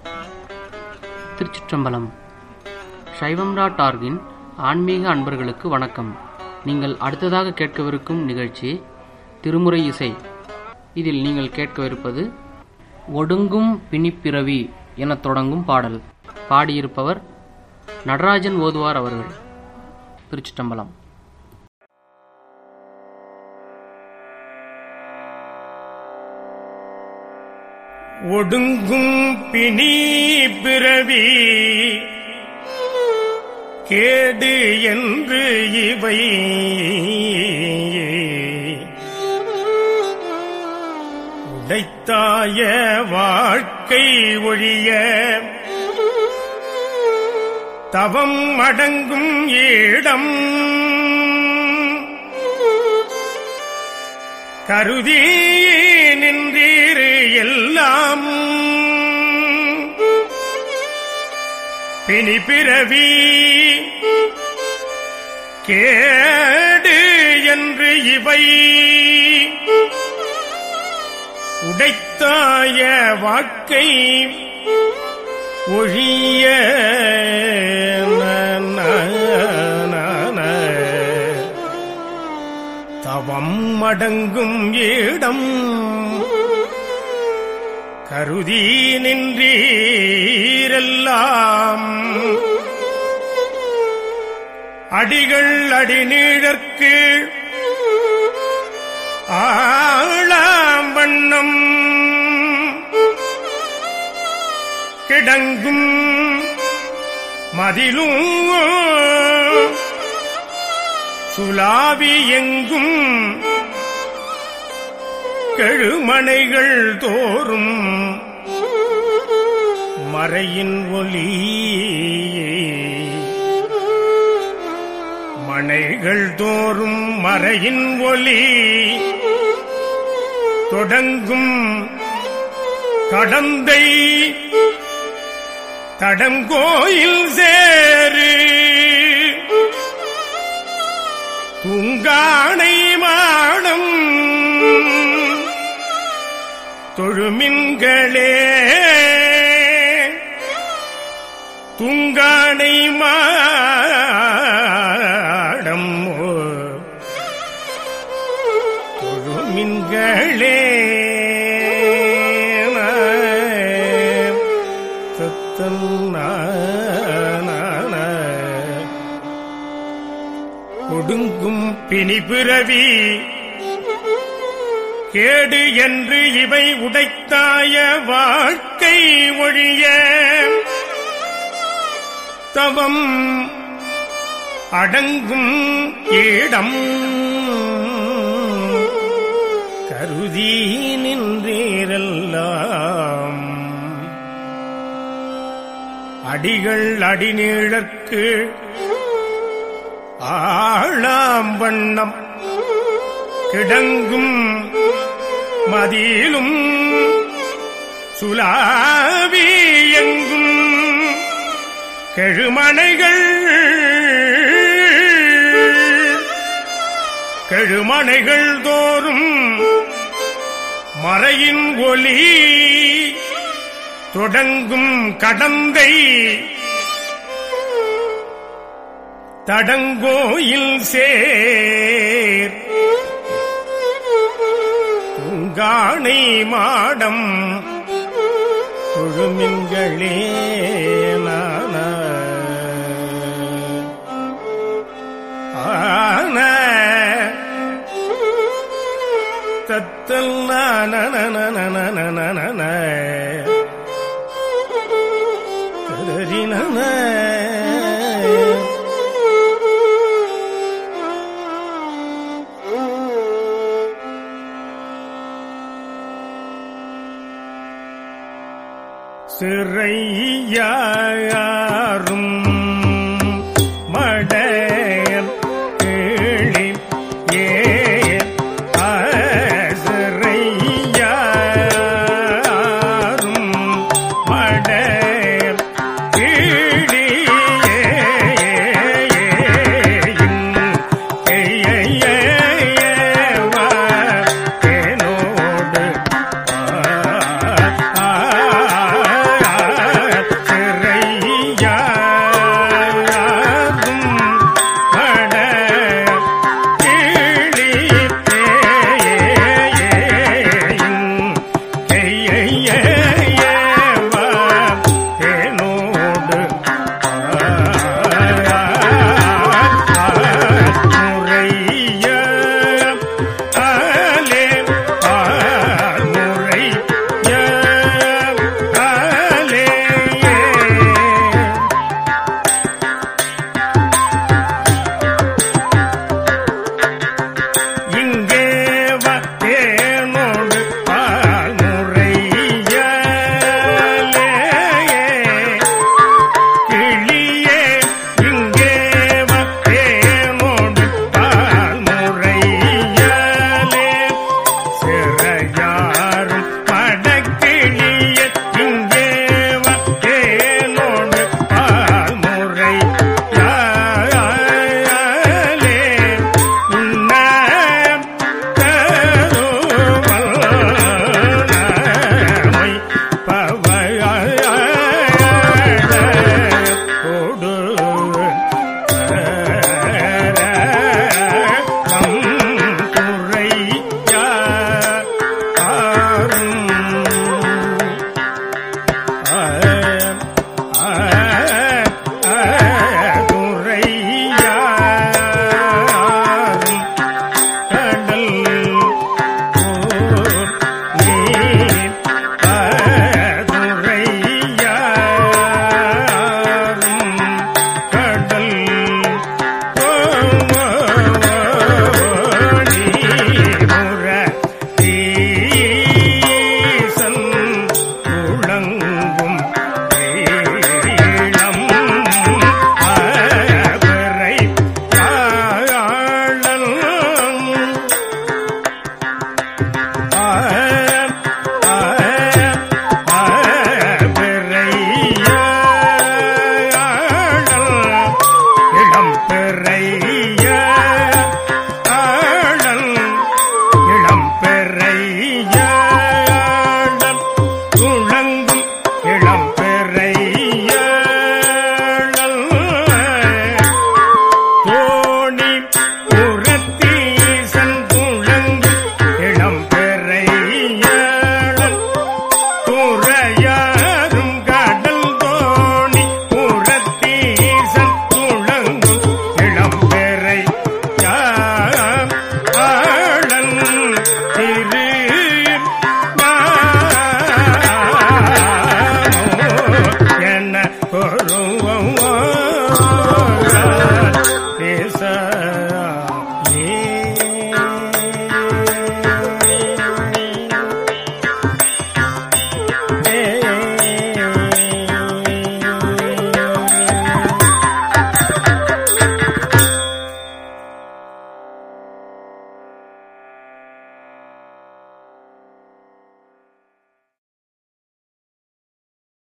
திருச்சிற்றம்பலம் சைவம்ரா டார்கின் ஆன்மீக அன்பர்களுக்கு வணக்கம் நீங்கள் அடுத்ததாக கேட்கவிருக்கும் நிகழ்ச்சி திருமுறை இசை இதில் நீங்கள் கேட்கவிருப்பது ஒடுங்கும் பிணிப்பிறவி எனத் தொடங்கும் பாடல் பாடியிருப்பவர் நடராஜன் ஓதுவார் அவர்கள் திருச்சிற்றம்பலம் ஒடுங்கும் பிணி பிறவி கேடு என்று இவை உடைத்தாய வாழ்க்கை ஒழிய தவம் அடங்கும் இடம் கருதி நின்றீரு எல்லாம் பிணி பிறவி கேடு என்று இவை உடைத்தாய வாக்கை ஒழிய ந, ந, ந. தவம் அடங்கும் இடம் கருதி நின்றீரெல்லாம் அடிகள் அடிநீழற்கு ஆளாம் வண்ணம் கிடங்கும் மதிலும் சுலாவி எங்கும் கெழுமனைகள் தோறும் மறையின் ஒலி மனைகள் தோறும் மறையின் ஒலி தொடங்கும் கடந்தை தடங்கோயில் சேரு துங்கானை மாடம் தொழுமின்களே துங்கானை மாடம் தொழுமின்களே தத்தன் ஒடுங்கும் பிணிபிறவி கேடு என்று இவை உடைத்தாய வாழ்க்கை ஒழிய தவம் அடங்கும் இடம் கருதி நின்றீரெல்லாம் அடிகள் அடிநீழற்கு ஆளாம் வண்ணம் கிடங்கும் மதியிலும் சுலாவி எங்கும் கெழுமனைகள் கெழுமனைகள் தோறும் மறையின் ஒலி தொடங்கும் கடந்தை தடங்கோயில் சேர் உங்கானை மாடம் தொழுமின்களே நான ஆன தத்தல் நான கதறின சிறையாரும்